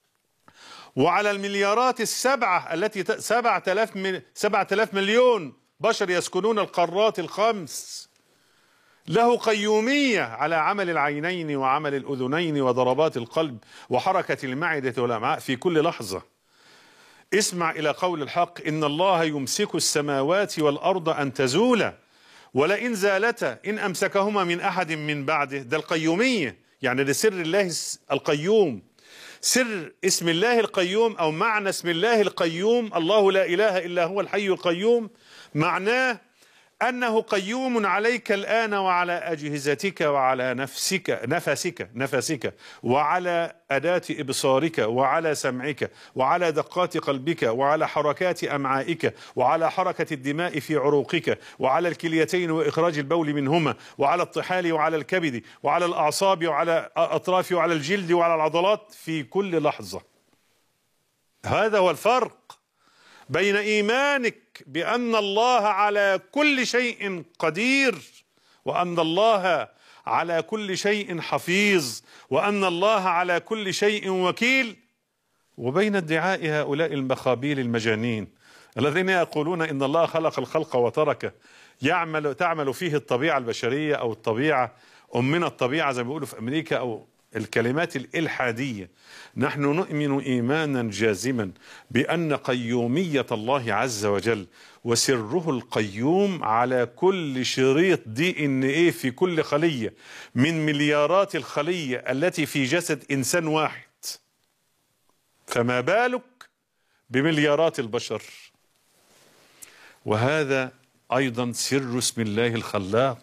وعلى المليارات السبعه التي ت- سبعة آلاف مل- سبعة آلاف مليون بشر يسكنون القارات الخمس له قيومية على عمل العينين وعمل الأذنين وضربات القلب وحركة المعدة والأمعاء في كل لحظة اسمع إلى قول الحق إن الله يمسك السماوات والأرض أن تزولا ولئن زالتا إن أمسكهما من أحد من بعده ده القيومية يعني ده سر الله القيوم سر اسم الله القيوم أو معنى اسم الله القيوم الله لا إله إلا هو الحي القيوم معناه أنه قيوم عليك الآن وعلى أجهزتك وعلى نفسك نفسك نفسك وعلى أداة إبصارك وعلى سمعك وعلى دقات قلبك وعلى حركات أمعائك وعلى حركة الدماء في عروقك وعلى الكليتين وإخراج البول منهما وعلى الطحال وعلى الكبد وعلى الأعصاب وعلى الأطراف وعلى الجلد وعلى العضلات في كل لحظة هذا هو الفرق بين ايمانك بان الله على كل شيء قدير وان الله على كل شيء حفيظ وان الله على كل شيء وكيل وبين ادعاء هؤلاء المخابيل المجانين الذين يقولون ان الله خلق الخلق وتركه يعمل تعمل فيه الطبيعه البشريه او الطبيعه امنا الطبيعه زي ما بيقولوا في امريكا او الكلمات الالحاديه نحن نؤمن ايمانا جازما بان قيوميه الله عز وجل وسره القيوم على كل شريط دي ان ايه في كل خليه من مليارات الخليه التي في جسد انسان واحد فما بالك بمليارات البشر وهذا ايضا سر اسم الله الخلاق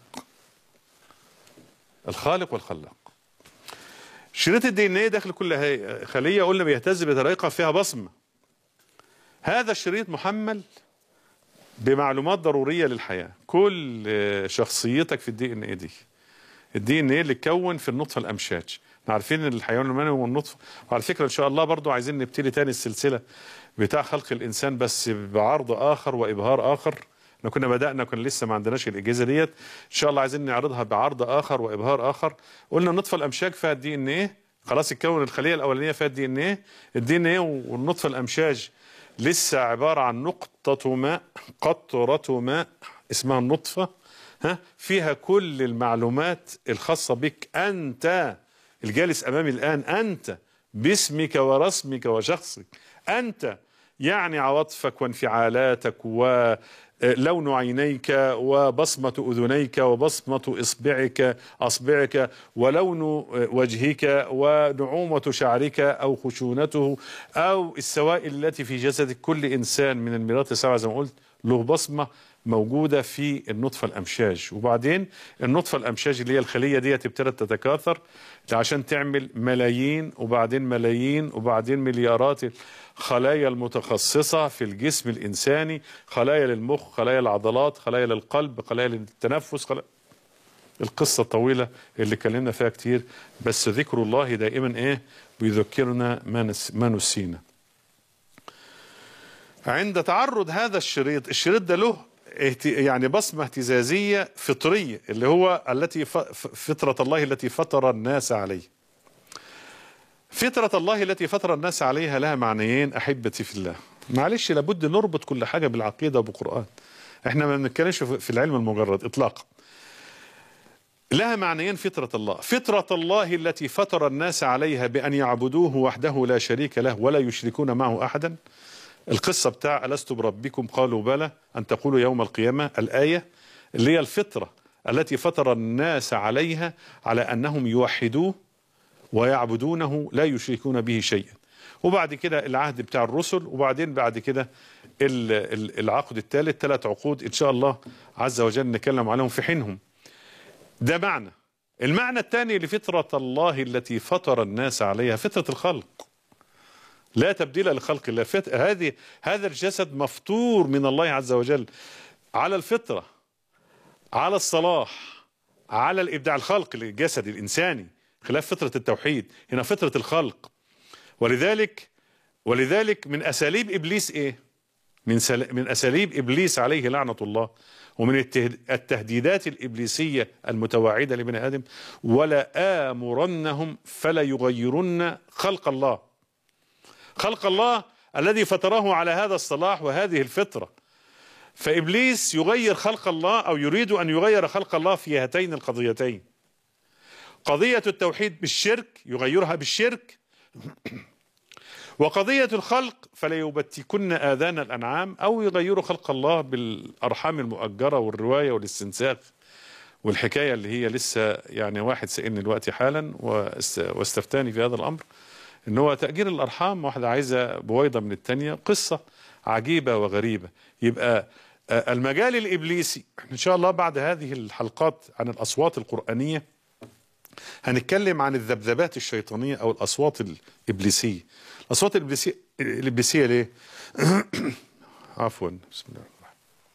الخالق والخلاق شريط الدي ان ايه داخل كل هي- خليه قلنا بيهتز بطريقه فيها بصمه هذا الشريط محمل بمعلومات ضروريه للحياه كل آه، شخصيتك في الدي ان ايه دي الدي ان ايه اللي اتكون في النطفه الامشاج احنا عارفين ان الحيوان المنوي والنطفه وعلى فكره ان شاء الله برضو عايزين نبتدي تاني السلسله بتاع خلق الانسان بس بعرض اخر وابهار اخر احنا كنا بدانا كنا لسه ما عندناش الاجهزه ديت ان شاء الله عايزين نعرضها بعرض اخر وابهار اخر قلنا النطفه الامشاج فيها الدي ان ايه خلاص اتكون الخليه الاولانيه فيها الدي ان ايه الدي ان ايه والنطفه الامشاج لسه عباره عن نقطه ماء قطره ماء اسمها النطفه ها فيها كل المعلومات الخاصه بك انت الجالس امامي الان انت باسمك ورسمك وشخصك انت يعني عواطفك وانفعالاتك ولون عينيك وبصمة أذنيك وبصمة إصبعك أصبعك ولون وجهك ونعومة شعرك أو خشونته أو السوائل التي في جسد كل إنسان من الميراث السبعة زي ما قلت له بصمة موجودة في النطفة الأمشاج وبعدين النطفة الأمشاج اللي هي الخلية دي ابتدت تتكاثر عشان تعمل ملايين وبعدين ملايين وبعدين مليارات الخلايا المتخصصة في الجسم الإنساني خلايا للمخ خلايا العضلات خلايا للقلب خلايا للتنفس خلايا القصة الطويلة اللي اتكلمنا فيها كتير بس ذكر الله دائما ايه بيذكرنا ما, نس ما نسينا عند تعرض هذا الشريط الشريط ده له اهت- يعني بصمة اهتزازية فطرية اللي هو التي ف- ف- فطرة الله التي فطر الناس عليه فطرة الله التي فطر الناس عليها لها معنيين أحبتي في الله معلش لابد نربط كل حاجة بالعقيدة وبالقرآن احنا ما بنتكلمش في في العلم المجرد إطلاقا لها معنيين فطرة الله فطرة الله التي فطر الناس عليها بأن يعبدوه وحده لا شريك له ولا يشركون معه أحدا القصة بتاع ألست بربكم قالوا بلى أن تقولوا يوم القيامة الآية اللي هي الفطرة التي فطر الناس عليها على أنهم يوحدوه ويعبدونه لا يشركون به شيئا وبعد كده العهد بتاع الرسل وبعدين بعد كده ال- ال- العقد الثالث ثلاث عقود إن شاء الله عز وجل نتكلم عليهم في حينهم ده معنى المعنى الثاني لفطرة الله التي فطر الناس عليها فطرة الخلق لا تبديل لخلق الله فت... هذه هذا الجسد مفطور من الله عز وجل على الفطرة على الصلاح على الإبداع الخلق للجسد الإنساني خلاف فطرة التوحيد هنا فطرة الخلق ولذلك ولذلك من أساليب إبليس إيه من, سل... من أساليب إبليس عليه لعنة الله ومن التهد... التهديدات الإبليسية المتواعدة لبني آدم ولا آمرنهم فلا يغيرن خلق الله خلق الله الذي فطره على هذا الصلاح وهذه الفطرة فإبليس يغير خلق الله أو يريد أن يغير خلق الله في هاتين القضيتين قضية التوحيد بالشرك يغيرها بالشرك وقضية الخلق فلا يبتكن آذان الأنعام أو يغيروا خلق الله بالأرحام المؤجرة والرواية والاستنساخ والحكاية اللي هي لسه يعني واحد سألني دلوقتي حالا واست- واستفتاني في هذا الأمر ان هو تأجير الأرحام واحدة عايزة بويضة من التانية قصة عجيبة وغريبة يبقى آه، المجال الإبليسي إن شاء الله بعد هذه الحلقات عن الأصوات القرآنية هنتكلم عن الذبذبات الشيطانية أو الأصوات الإبليسية الأصوات الإبليسية الإبليسية ليه؟ عفوا بسم الله الرحمن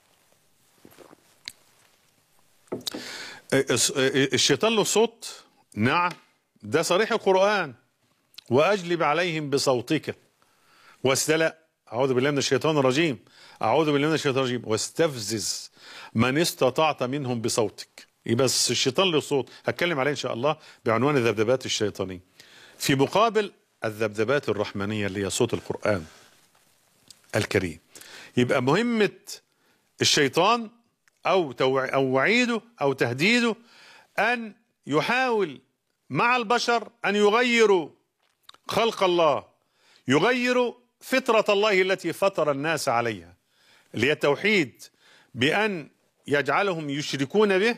الرحيم الشيطان له صوت نعم ده صريح القرآن وأجلب عليهم بصوتك واستلأ أعوذ بالله من الشيطان الرجيم أعوذ بالله من الشيطان الرجيم واستفزز من استطعت منهم بصوتك يبقى الشيطان له صوت هتكلم عليه إن شاء الله بعنوان الذبذبات الشيطانية في مقابل الذبذبات الرحمنية اللي هي صوت القرآن الكريم يبقى مهمة الشيطان أو توع- أو وعيده أو تهديده أن يحاول مع البشر أن يغيروا خلق الله يغير فطرة الله التي فطر الناس عليها اللي هي التوحيد بأن يجعلهم يشركون به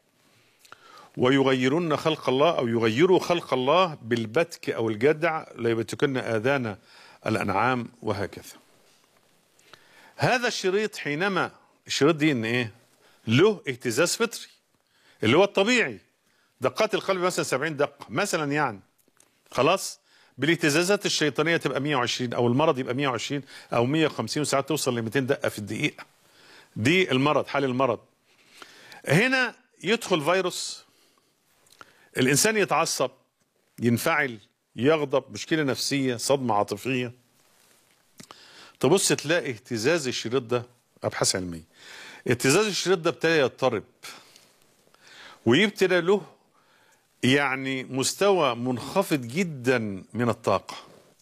ويغيرون خلق الله أو يغيروا خلق الله بالبتك أو الجدع ليبتكن آذان الأنعام وهكذا هذا الشريط حينما الشريط دي إن إيه له اهتزاز فطري اللي هو الطبيعي دقات القلب مثلا 70 دقة مثلا يعني خلاص بالاهتزازات الشيطانيه تبقى 120 او المرض يبقى 120 او 150 وساعات توصل ل 200 دقه في الدقيقه دي المرض حال المرض هنا يدخل فيروس الانسان يتعصب ينفعل يغضب مشكله نفسيه صدمه عاطفيه تبص تلاقي اهتزاز الشريط ده ابحاث علميه اهتزاز الشريط ده ابتدى يضطرب ويبتدى له يعني مستوى منخفض جدا من الطاقة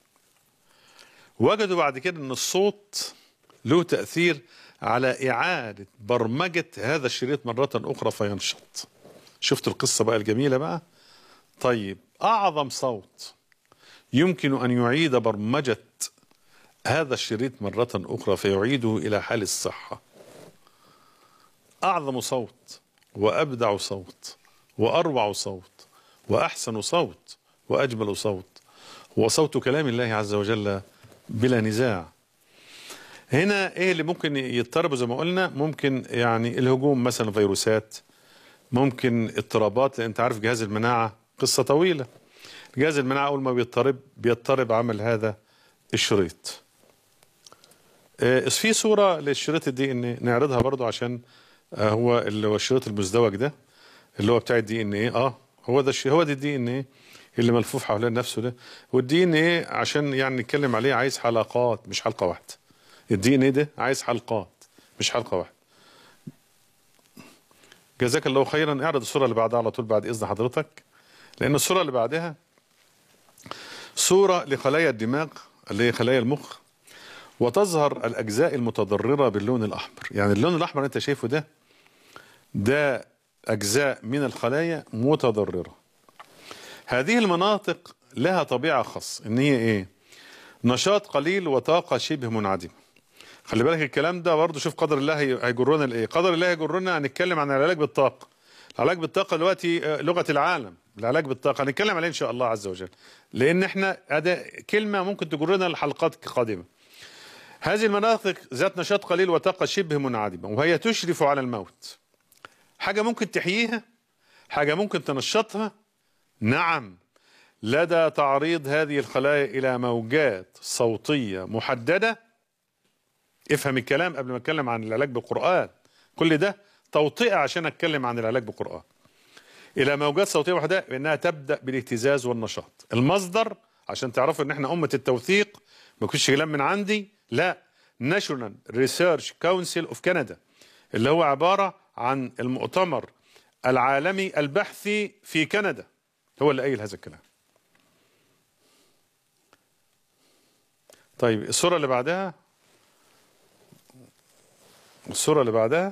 وجدوا بعد كده ان الصوت له تأثير على إعادة برمجة هذا الشريط مرة أخرى فينشط شفت القصة بقى الجميلة بقى طيب أعظم صوت يمكن أن يعيد برمجة هذا الشريط مرة أخرى فيعيده إلى حال الصحة أعظم صوت وأبدع صوت وأروع صوت وأحسن صوت وأجمل صوت هو صوت كلام الله عز وجل بلا نزاع هنا ايه اللي ممكن يضطربوا زي ما قلنا ممكن يعني الهجوم مثلا فيروسات ممكن اضطرابات لان انت عارف جهاز المناعه قصه طويله جهاز المناعه اول ما بيضطرب بيضطرب عمل هذا الشريط آه، في صوره للشريط الدي ان نعرضها برضو عشان آه، هو اللي هو الشريط المزدوج ده اللي هو بتاع الدي ان ايه اه هو ده الشيء هو ده الدي ان ايه اللي ملفوف حوالين نفسه ده والدي ان ايه عشان يعني نتكلم عليه عايز حلقات مش حلقه واحده الدي ان ايه ده عايز حلقات مش حلقه واحده جزاك الله خيرا اعرض الصوره اللي بعدها على طول بعد اذن حضرتك لان الصوره اللي بعدها صوره لخلايا الدماغ اللي هي خلايا المخ وتظهر الاجزاء المتضرره باللون الاحمر يعني اللون الاحمر اللي انت شايفه ده ده اجزاء من الخلايا متضرره هذه المناطق لها طبيعه خاصه ان هي ايه نشاط قليل وطاقه شبه منعدمه خلي بالك الكلام ده برضه شوف قدر الله هي- هيجرنا لايه قدر الله هيجرنا هنتكلم عن العلاج بالطاقه العلاج بالطاقه دلوقتي آه، لغه العالم العلاج بالطاقه هنتكلم عليه ان شاء الله عز وجل لان احنا هذا كلمه ممكن تجرنا لحلقات قادمه هذه المناطق ذات نشاط قليل وطاقه شبه منعدمه وهي تشرف على الموت حاجه ممكن تحييها حاجه ممكن تنشطها نعم لدى تعريض هذه الخلايا الى موجات صوتيه محدده افهم الكلام قبل ما اتكلم عن العلاج بالقران كل ده توطئه عشان اتكلم عن العلاج بالقران الى موجات صوتيه محدده بانها تبدا بالاهتزاز والنشاط المصدر عشان تعرفوا ان احنا امه التوثيق ما يكونش كلام من عندي لا ناشونال ريسيرش كونسل اوف كندا اللي هو عباره عن المؤتمر العالمي البحثي في كندا هو اللي قايل هذا الكلام طيب الصورة اللي بعدها الصورة اللي بعدها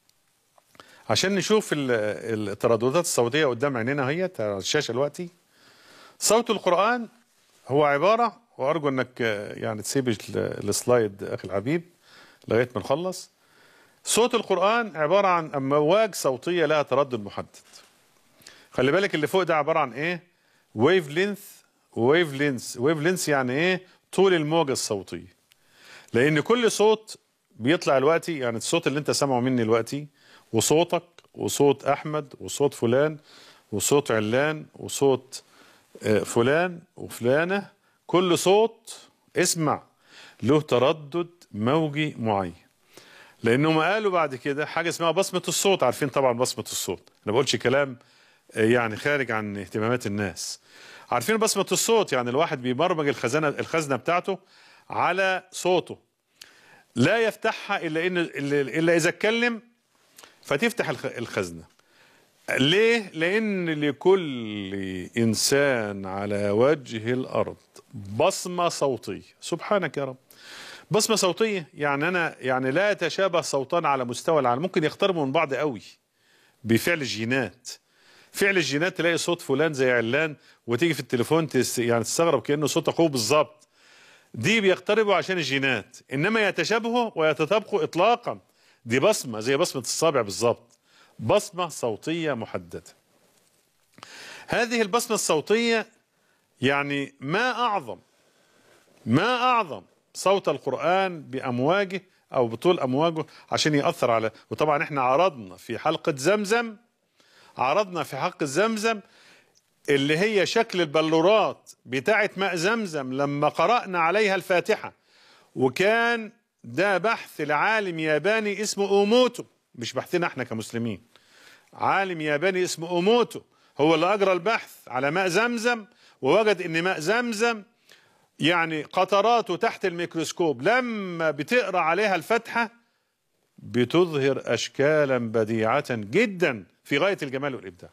عشان نشوف ال- الترددات الصوتية قدام عينينا هي على الشاشة دلوقتي صوت القرآن هو عبارة وأرجو إنك آه، يعني تسيب ال- السلايد أخي الحبيب لغاية ما نخلص صوت القرآن عبارة عن أمواج صوتية لها تردد محدد خلي بالك اللي فوق ده عبارة عن إيه ويف لينث ويف لينث ويف لينث يعني إيه طول الموجة الصوتية لأن كل صوت بيطلع دلوقتي يعني الصوت اللي أنت سامعه مني دلوقتي وصوتك وصوت أحمد وصوت فلان وصوت علان وصوت آه، فلان وفلانة كل صوت اسمع له تردد موجي معين لانهم قالوا بعد كده حاجه اسمها بصمه الصوت عارفين طبعا بصمه الصوت انا ما بقولش كلام آه، يعني خارج عن اهتمامات الناس عارفين بصمه الصوت يعني الواحد بيبرمج الخزانه الخزنه بتاعته على صوته لا يفتحها الا ان الا إلا اذا اتكلم فتفتح الخ- الخزنه ليه؟ لأن لكل إنسان على وجه الأرض بصمة صوتية سبحانك يا رب بصمة صوتية يعني أنا يعني لا يتشابه صوتان على مستوى العالم ممكن يقتربوا من بعض قوي بفعل الجينات فعل الجينات تلاقي صوت فلان زي علان وتيجي في التليفون تس يعني تستغرب كأنه صوت أخوه بالظبط دي بيقتربوا عشان الجينات إنما يتشابهوا ويتطابقوا إطلاقا دي بصمة زي بصمة الصابع بالظبط بصمة صوتية محددة هذه البصمة الصوتية يعني ما أعظم ما أعظم صوت القرآن بأمواجه أو بطول أمواجه عشان يأثر على وطبعا احنا عرضنا في حلقة زمزم عرضنا في حلقة زمزم اللي هي شكل البلورات بتاعة ماء زمزم لما قرأنا عليها الفاتحة وكان ده بحث لعالم ياباني اسمه أوموتو مش بحثنا احنا كمسلمين عالم ياباني اسمه أوموتو هو اللي أجرى البحث على ماء زمزم ووجد ان ماء زمزم يعني قطراته تحت الميكروسكوب لما بتقرا عليها الفتحه بتظهر اشكالا بديعه جدا في غايه الجمال والابداع.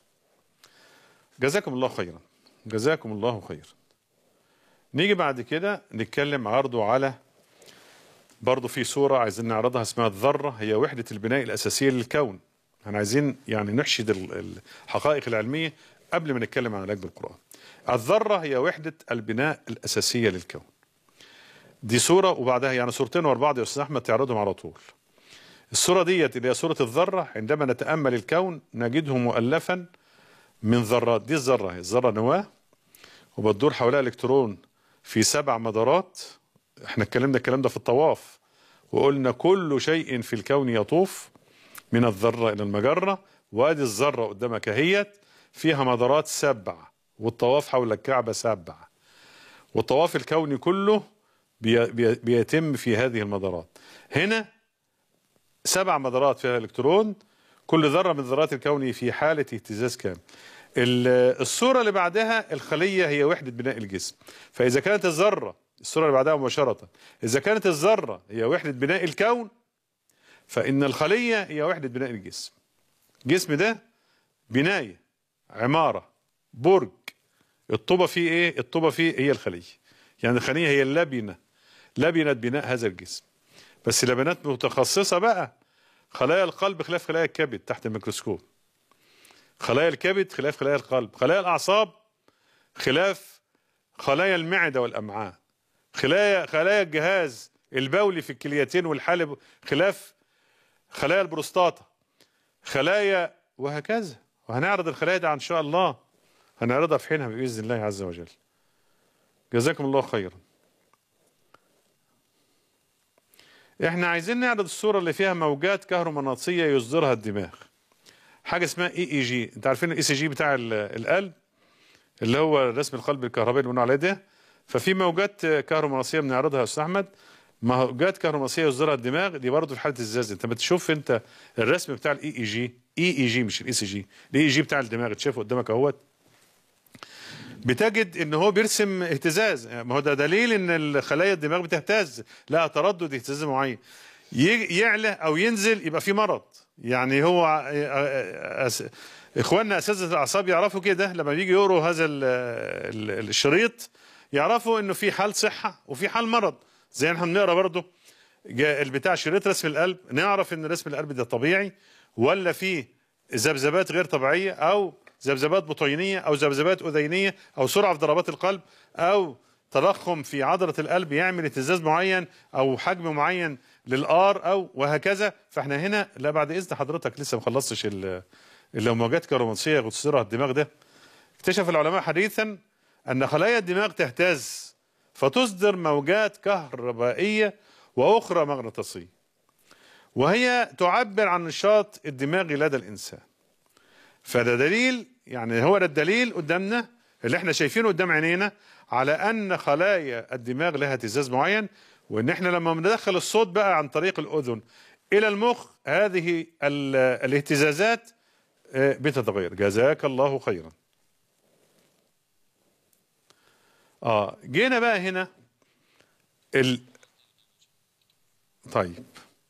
جزاكم الله خيرا. جزاكم الله خيرا. نيجي بعد كده نتكلم عرضه على برضه في صوره عايزين نعرضها اسمها الذره هي وحده البناء الاساسيه للكون. احنا عايزين يعني نحشد ال- الحقائق العلميه قبل ما نتكلم عن العلاج بالقران. الذره هي وحده البناء الاساسيه للكون. دي صوره وبعدها يعني صورتين ورا بعض يا استاذ احمد تعرضهم على طول. الصوره ديت اللي هي صوره الذره عندما نتامل الكون نجده مؤلفا من ذرات دي الذره هي الذره نواه وبتدور حواليها الكترون في سبع مدارات احنا اتكلمنا الكلام ده في الطواف وقلنا كل شيء في الكون يطوف من الذرة إلى المجرة وادي الذرة قدامك اهيت فيها مدارات سبع والطواف حول الكعبة سبع والطواف الكوني كله بي بي بيتم في هذه المدارات هنا سبع مدارات فيها الكترون كل ذره من ذرات الكون في حاله اهتزاز كامل الصوره اللي بعدها الخليه هي وحده بناء الجسم فاذا كانت الذره الصوره اللي بعدها مباشره اذا كانت الذره هي وحده بناء الكون فان الخليه هي وحده بناء الجسم الجسم ده بنايه عماره برج الطوبه فيه ايه الطوبه فيه هي الخليه يعني الخليه هي اللبنه لبنه بناء هذا الجسم بس لبنات متخصصه بقى خلايا القلب خلاف خلايا الكبد تحت الميكروسكوب خلايا الكبد خلاف خلايا القلب خلايا الاعصاب خلاف خلايا المعده والامعاء خلايا خلايا الجهاز البولي في الكليتين والحالب خلاف خلايا البروستاتا خلايا وهكذا وهنعرض الخلايا دي ان شاء الله هنعرضها في حينها باذن الله عز وجل جزاكم الله خيرا احنا عايزين نعرض الصورة اللي فيها موجات كهرومغناطيسية يصدرها الدماغ حاجة اسمها اي اي جي انت عارفين الاي سي جي بتاع القلب اللي هو رسم القلب الكهربائي اللي بنقول عليه ده ففي موجات كهرومغناطيسية بنعرضها يا استاذ احمد موجات كهرومغناطيسية يصدرها الدماغ دي برضه في حالة الزاز انت بتشوف انت الرسم بتاع الاي اي جي اي اي جي مش الاي سي جي الاي اي جي بتاع الدماغ تشوفه قدامك اهوت بتجد ان هو بيرسم اهتزاز ما هو ده دليل ان الخلايا الدماغ بتهتز لها تردد اهتزاز معين يعلى او ينزل يبقى في مرض يعني هو أس... اخواننا اساتذه الاعصاب يعرفوا كده لما بيجي يقروا هذا ال... ال... الشريط يعرفوا انه في حال صحه وفي حال مرض زي احنا بنقرا برضه البتاع شريط رسم القلب نعرف ان رسم القلب ده طبيعي ولا فيه ذبذبات غير طبيعيه او ذبذبات بطينية أو ذبذبات أذينية أو سرعة في ضربات القلب أو تضخم في عضلة القلب يعمل اهتزاز معين أو حجم معين للآر أو وهكذا فاحنا هنا لا بعد إذن حضرتك لسه ما خلصتش الموجات الكهرومغناطيسية تصدرها الدماغ ده اكتشف العلماء حديثا أن خلايا الدماغ تهتز فتصدر موجات كهربائية وأخرى مغناطيسية وهي تعبر عن نشاط الدماغ لدى الإنسان فده دليل يعني هو ده الدليل قدامنا اللي احنا شايفينه قدام عينينا على ان خلايا الدماغ لها اهتزاز معين وان احنا لما بندخل الصوت بقى عن طريق الاذن الى المخ هذه الاهتزازات بتتغير جزاك الله خيرا اه جينا بقى هنا ال طيب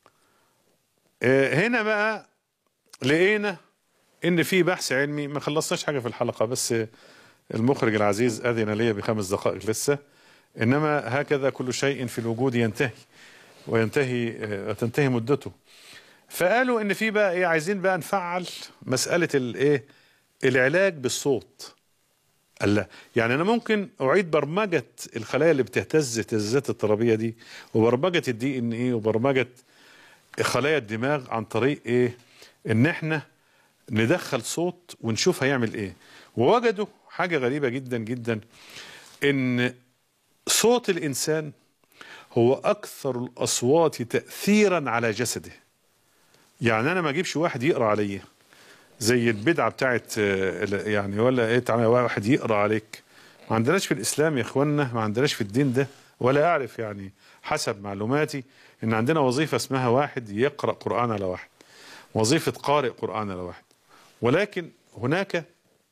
آه هنا بقى لقينا ان في بحث علمي ما خلصناش حاجه في الحلقه بس المخرج العزيز اذن لي بخمس دقائق لسه انما هكذا كل شيء في الوجود ينتهي وينتهي وتنتهي مدته فقالوا ان في بقى ايه عايزين بقى نفعل مساله الايه العلاج بالصوت الله يعني انا ممكن اعيد برمجه الخلايا اللي بتهتز اهتزازات الترابيه دي وبرمجه الدي ان ايه وبرمجه خلايا الدماغ عن طريق ايه ان احنا ندخل صوت ونشوف هيعمل ايه ووجدوا حاجة غريبة جدا جدا ان صوت الانسان هو اكثر الاصوات تأثيرا على جسده يعني انا ما اجيبش واحد يقرا عليا زي البدعة بتاعت يعني ولا ايه تعالى واحد يقرا عليك ما عندناش في الاسلام يا اخوانا ما عندناش في الدين ده ولا اعرف يعني حسب معلوماتي ان عندنا وظيفة اسمها واحد يقرأ قرآن على واحد وظيفة قارئ قرآن على واحد ولكن هناك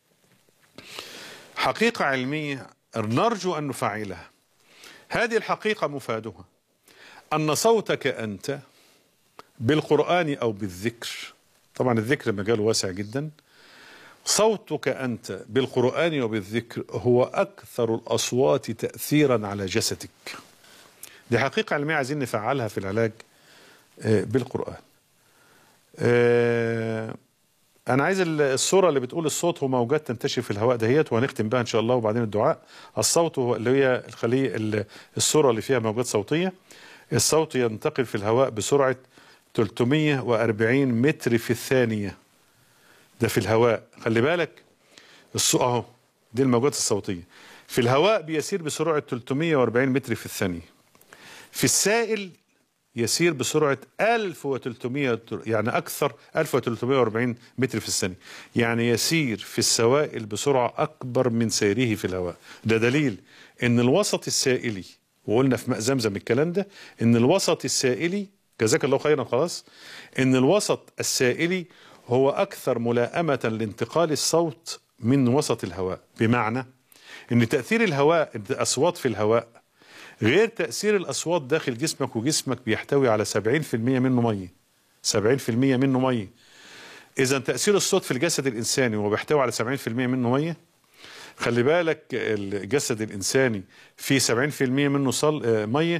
حقيقة علمية نرجو أن نفعلها هذه الحقيقة مفادها أن صوتك أنت بالقرآن أو بالذكر طبعا الذكر مجال واسع جدا صوتك أنت بالقرآن وبالذكر هو أكثر الأصوات تأثيرا على جسدك دي حقيقة علمية عايزين نفعلها في العلاج بالقرآن انا عايز الصوره اللي بتقول الصوت هو موجات تنتشر في الهواء دهيت وهنختم بها ان شاء الله وبعدين الدعاء الصوت هو اللي هي الخليه الصوره اللي فيها موجات صوتيه الصوت ينتقل في الهواء بسرعه 340 متر في الثانيه ده في الهواء خلي بالك الصوت اهو دي الموجات الصوتيه في الهواء بيسير بسرعه 340 متر في الثانيه في السائل يسير بسرعة 1300 يعني أكثر 1340 متر في الثانية يعني يسير في السوائل بسرعة أكبر من سيره في الهواء ده دليل إن الوسط السائلي وقلنا في ماء زمزم الكلام ده إن الوسط السائلي جزاك الله خيرا خلاص إن الوسط السائلي هو أكثر ملائمة لانتقال الصوت من وسط الهواء بمعنى إن تأثير الهواء الأصوات في الهواء غير تأثير الأصوات داخل جسمك وجسمك بيحتوي على 70% منه مية 70% منه مية إذا تأثير الصوت في الجسد الإنساني وهو بيحتوي على 70% منه مية خلي بالك الجسد الإنساني فيه 70% منه صل مية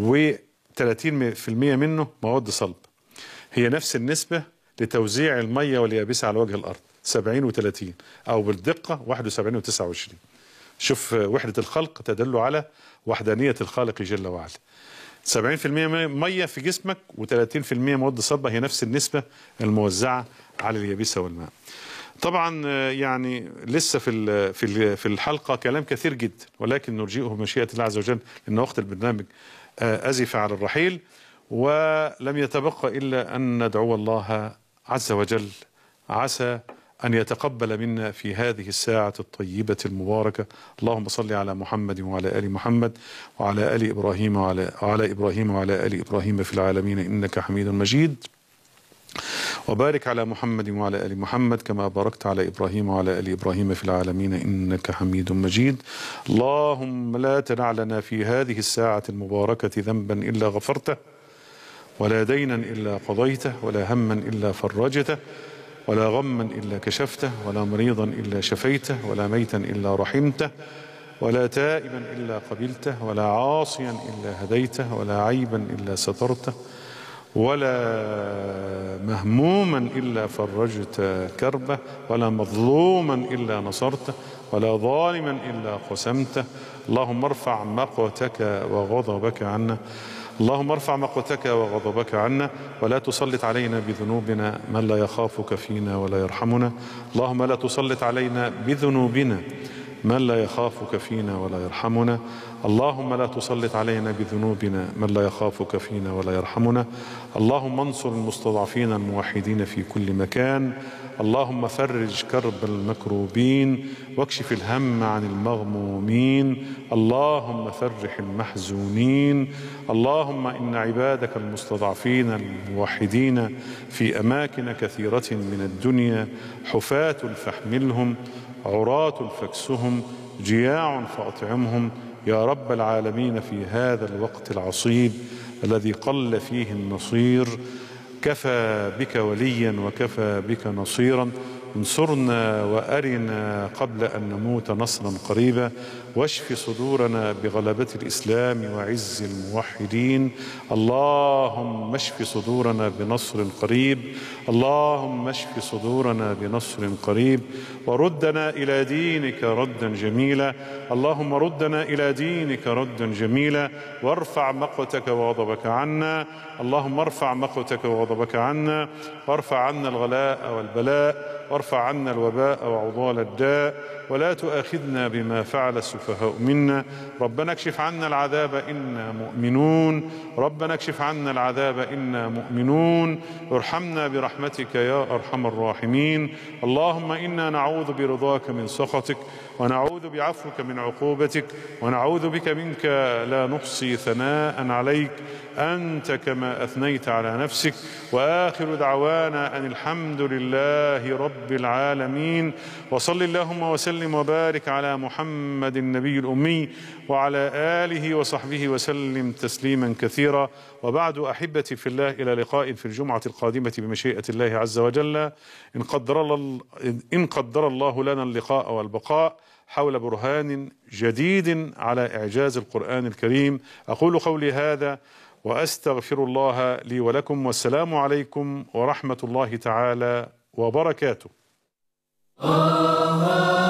و30% منه مواد صلب هي نفس النسبة لتوزيع المية واليابسة على وجه الأرض 70 و30 أو بالدقة 71 و29 شوف وحدة الخلق تدل على وحدانية الخالق جل وعلا 70% مية في جسمك و30% مواد صلبة هي نفس النسبة الموزعة على اليابسة والماء طبعا يعني لسه في في في الحلقة كلام كثير جدا ولكن نرجئه بمشيئة الله عز وجل لأن وقت البرنامج أزف على الرحيل ولم يتبقى إلا أن ندعو الله عز وجل عسى أن يتقبل منا في هذه الساعة الطيبة المباركة اللهم صل على محمد وعلى آل محمد وعلى آل إبراهيم وعلى, وعلى إبراهيم وعلى آل إبراهيم في العالمين إنك حميد مجيد وبارك على محمد وعلى آل محمد كما باركت على إبراهيم وعلى آل إبراهيم في العالمين إنك حميد مجيد اللهم لا تدع لنا في هذه الساعة المباركة ذنبا إلا غفرته ولا دينا إلا قضيته ولا هما إلا فرجته ولا غما إلا كشفته ولا مريضا إلا شفيته ولا ميتا إلا رحمته ولا تائبا إلا قبلته ولا عاصيا إلا هديته ولا عيبا إلا سترته ولا مهموما إلا فرجت كربه ولا مظلوما إلا نصرته ولا ظالما إلا قسمته اللهم ارفع مقتك وغضبك عنا اللهم ارفع مقتك وغضبك عنا ولا تسلط علينا بذنوبنا من لا يخافك فينا ولا يرحمنا اللهم لا تسلط علينا بذنوبنا من لا يخافك فينا ولا يرحمنا اللهم لا تسلط علينا بذنوبنا من لا يخافك فينا ولا يرحمنا اللهم انصر المستضعفين الموحدين في كل مكان اللهم فرج كرب المكروبين واكشف الهم عن المغمومين اللهم فرح المحزونين اللهم إن عبادك المستضعفين الموحدين في أماكن كثيرة من الدنيا حفاة فاحملهم عراة فاكسهم جياع فأطعمهم يا رب العالمين في هذا الوقت العصيب الذي قل فيه النصير كفى بك وليا وكفى بك نصيرا انصرنا وارنا قبل ان نموت نصرا قريبا واشف صدورنا بغلبه الاسلام وعز الموحدين اللهم اشف صدورنا بنصر قريب اللهم اشف صدورنا بنصر قريب وردنا الى دينك ردا جميلا اللهم ردنا الى دينك ردا جميلا وارفع مقتك وغضبك عنا اللهم ارفع مقتك وغضبك عنا وارفع عنا الغلاء والبلاء وارفع عنا الوباء وعضال الداء ولا تؤاخذنا بما فعل السفهاء منا ربنا اكشف عنا العذاب إنا مؤمنون ربنا اكشف عنا العذاب إنا مؤمنون ارحمنا برحمتك يا أرحم الراحمين اللهم إنا نعوذ برضاك من سخطك ونعوذ بعفوك من عقوبتك ونعوذ بك منك لا نحصي ثناء عليك أنت كما أثنيت على نفسك وآخر دعوانا أن الحمد لله رب العالمين وصل اللهم وسلم وبارك على محمد النبي الأمي وعلى آله وصحبه وسلم تسليما كثيرا وبعد أحبتي في الله إلى لقاء في الجمعة القادمة بمشيئة الله عز وجل إن قدر الله, إن قدر الله لنا اللقاء والبقاء حول برهان جديد على إعجاز القرآن الكريم أقول قولي هذا واستغفر الله لي ولكم والسلام عليكم ورحمه الله تعالى وبركاته